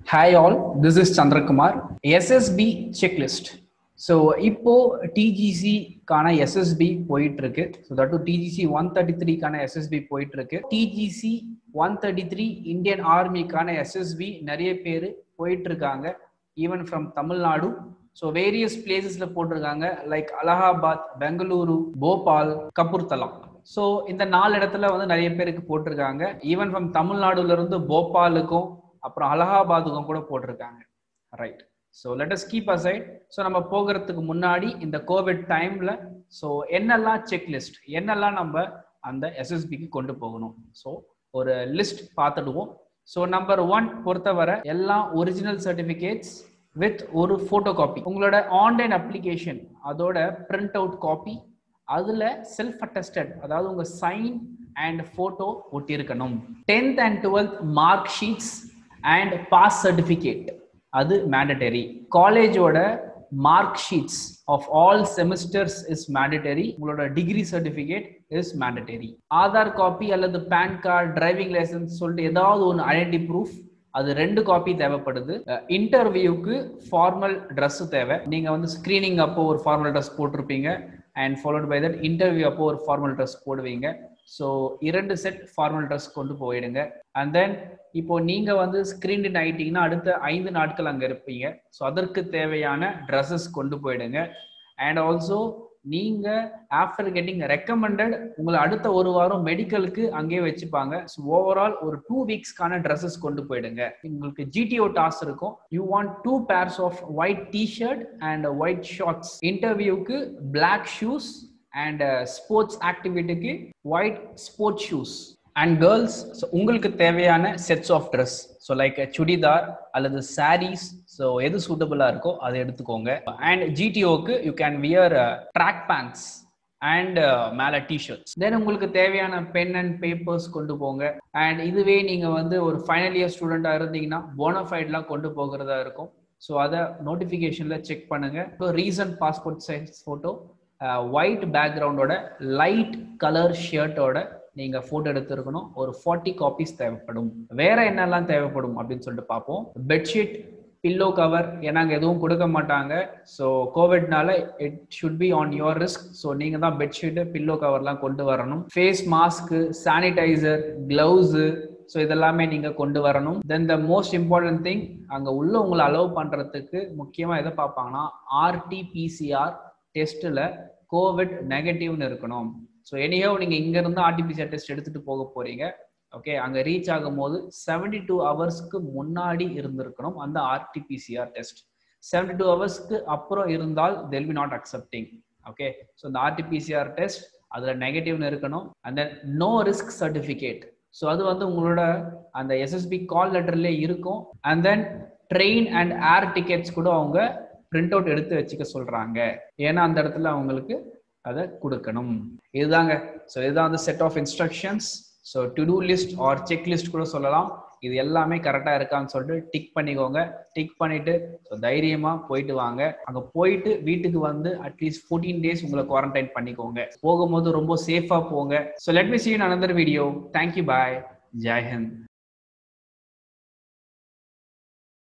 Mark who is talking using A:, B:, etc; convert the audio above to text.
A: Hi all, this is Chandrakumar. SSB checklist. So இப்போ டிஜிசிக்கான SSB போயிட்டு இருக்கு so that TGC one thirty த்ரீக்கான எஸ்எஸ்பி போயிட்டு இருக்கு TGC one thirty three Indian ஆர்மிக்கான எஸ்எஸ்பி நிறைய பேர் போயிட்டு இருக்காங்க even from Tamil Nadu so various பிளேசஸ்ல போட்டிருக்காங்க லைக் அலகாபாத் பெங்களூரு போபால் கபூர்தலா ஸோ இந்த நாலு இடத்துல வந்து நிறைய பேருக்கு போட்டிருக்காங்க ஈவன் ஃப்ரம் தமிழ்நாடுல இருந்து போபாலுக்கும் அப்புறம் அலகாபாத்துக்கும் கூட போட்டிருக்காங்க right so let us keep aside so நம்ம போகிறதுக்கு முன்னாடி இந்த கோவிட் டைம்ல ஸோ என்னெல்லாம் செக்லிஸ்ட் என்னெல்லாம் நம்ம அந்த எஸ்எஸ்பிக்கு கொண்டு போகணும் ஸோ ஒரு லிஸ்ட் பார்த்துடுவோம் ஸோ நம்பர் ஒன் பொறுத்தவரை எல்லாம் ஒரிஜினல் சர்டிஃபிகேட்ஸ் வித் ஒரு ஃபோட்டோ காப்பி உங்களோட ஆன்லைன் அப்ளிகேஷன் அதோட பிரிண்ட் அவுட் காப்பி அதில் செல்ஃப் அட்டஸ்டட் அதாவது உங்கள் சைன் அண்ட் ஃபோட்டோ ஒட்டியிருக்கணும் tenth and twelfth mark sheets and pass certificate அது மேண்டட்டரி காலேஜோட mark sheets of all semesters is mandatory உங்களோட degree certificate is mandatory Aadhaar copy அல்லது pan card driving license சொல்லிட்டு ஏதாவது ஒன்று ஐடென்டி ப்ரூஃப் அது ரெண்டு காப்பி தேவைப்படுது இன்டர்வியூக்கு ஃபார்மல் ட்ரெஸ் தேவை நீங்க வந்து ஸ்கிரீனிங் அப்போ ஒரு ஃபார்மல் ட்ரெஸ் போட்டிருப்பீங்க and followed by that interview அப்போ ஒரு ஃபார்மல் ட்ரெஸ் போடுவீங்க ஸோ இரண்டு செட் ஃபார்மல் ட்ரெஸ் கொண்டு போயிடுங்க அண்ட் தென் இப்போ நீங்க வந்து ஸ்கிரீன் இன் ஆயிட்டீங்கன்னா அடுத்த ஐந்து நாட்கள் அங்க இருப்பீங்க ஸோ அதற்கு தேவையான ட்ரெஸ்ஸஸ் கொண்டு போயிடுங்க அண்ட் ஆல்சோ நீங்க ஆஃப்டர் கெட்டிங் ரெக்கமெண்டட் உங்களை அடுத்த ஒரு வாரம் மெடிக்கலுக்கு அங்கேயே வச்சுப்பாங்க ஸோ ஓவரால் ஒரு டூ வீக்ஸ்க்கான ட்ரெஸ்ஸஸ் கொண்டு போயிடுங்க உங்களுக்கு ஜிடிஓ டாஸ் இருக்கும் you want two pairs of white T-shirt and white shorts இன்டர்வியூக்கு பிளாக் ஷூஸ் அண்ட் ஸ்போர்ட்ஸ் ஆக்டிவிட்டிக்கு white sports shoes and girls so உங்களுக்கு தேவையான sets of dress so like churidar அல்லது சாரீஸ் ஸோ எது சூட்டபிளாக இருக்கோ அதை எடுத்துக்கோங்க அண்ட் ஜிடிஓக்கு you can wear track pants and மேலே டிஷர்ட்ஸ் தென் உங்களுக்கு தேவையான பென் அண்ட் பேப்பர்ஸ் கொண்டு போங்க அண்ட் இதுவே நீங்கள் வந்து ஒரு ஃபைனல் இயர் ஸ்டூடெண்ட்டாக இருந்தீங்கன்னா போனஃபைட்லாம் கொண்டு போகிறதா இருக்கும் ஸோ அதை நோட்டிஃபிகேஷனில் செக் பண்ணுங்க so recent passport size photo white பேக்ரவுண்டோட லைட் கலர் ஷர்ட்டோட நீங்க போட்டோ எடுத்திருக்கணும் ஒரு ஃபார்ட்டி காப்பீஸ் தேவைப்படும் வேற என்னெல்லாம் தேவைப்படும் அப்படின்னு சொல்லிட்டு பார்ப்போம் பெட்ஷீட் பில்லோ கவர் ஏன்னா அங்கே எதுவும் கொடுக்க மாட்டாங்க ஸோ கோவிட்னால it should be on your risk so நீங்கள் தான் பெட்ஷீட்டு பில்லோ கவர்லாம் கொண்டு வரணும் face mask sanitizer gloves so இதெல்லாமே நீங்கள் கொண்டு வரணும் then the most important thing அங்கே உள்ள உங்களை அலோவ் பண்ணுறதுக்கு முக்கியமாக எதை பார்ப்பாங்கன்னா ஆர்டிபிசிஆர் டெஸ்ட்டில் கோவிட் நெகட்டிவ்னு இருக்கணும் ஸோ எனியோ நீங்கள் இங்கேருந்து ஆர்டிபிசிஆர் டெஸ்ட் எடுத்துகிட்டு போக போகிறீங்க ஓகே அங்கே ரீச் ஆகும்போது செவன்டி டூ ஹவர்ஸ்க்கு முன்னாடி இருந்திருக்கணும் அந்த ஆர்டிபிசிஆர் டெஸ்ட் செவன்டி டூ ஹவர்ஸ்க்கு அப்புறம் இருந்தால் they'll be not accepting okay so இந்த ஆர்டிபிசிஆர் டெஸ்ட் அதில் நெகட்டிவ்னு இருக்கணும் and then no risk certificate so அது வந்து உங்களோட அந்த எஸ்எஸ்பி கால் லெட்டர்லேயே இருக்கும் and then train and air tickets கூட அவங்க பிரிண்ட் அவுட் எடுத்து வச்சுக்க சொல்கிறாங்க ஏன்னா அந்த இடத்துல அவங்களுக்கு அதை கொடுக்கணும் இதுதாங்க ஸோ இதுதான் வந்து set of instructions so to do list or checklist கூட சொல்லலாம் இது எல்லாமே கரெக்டாக இருக்கான்னு சொல்லிட்டு டிக் பண்ணிக்கோங்க டிக் பண்ணிட்டு ஸோ தைரியமாக போயிட்டு வாங்க அங்கே போயிட்டு வீட்டுக்கு வந்து அட்லீஸ்ட் ஃபோர்டீன் டேஸ் உங்களை குவாரண்டைன் பண்ணிக்கோங்க போகும்போது ரொம்ப சேஃபாக போங்க so let me see in another video thank you bye Jai Hind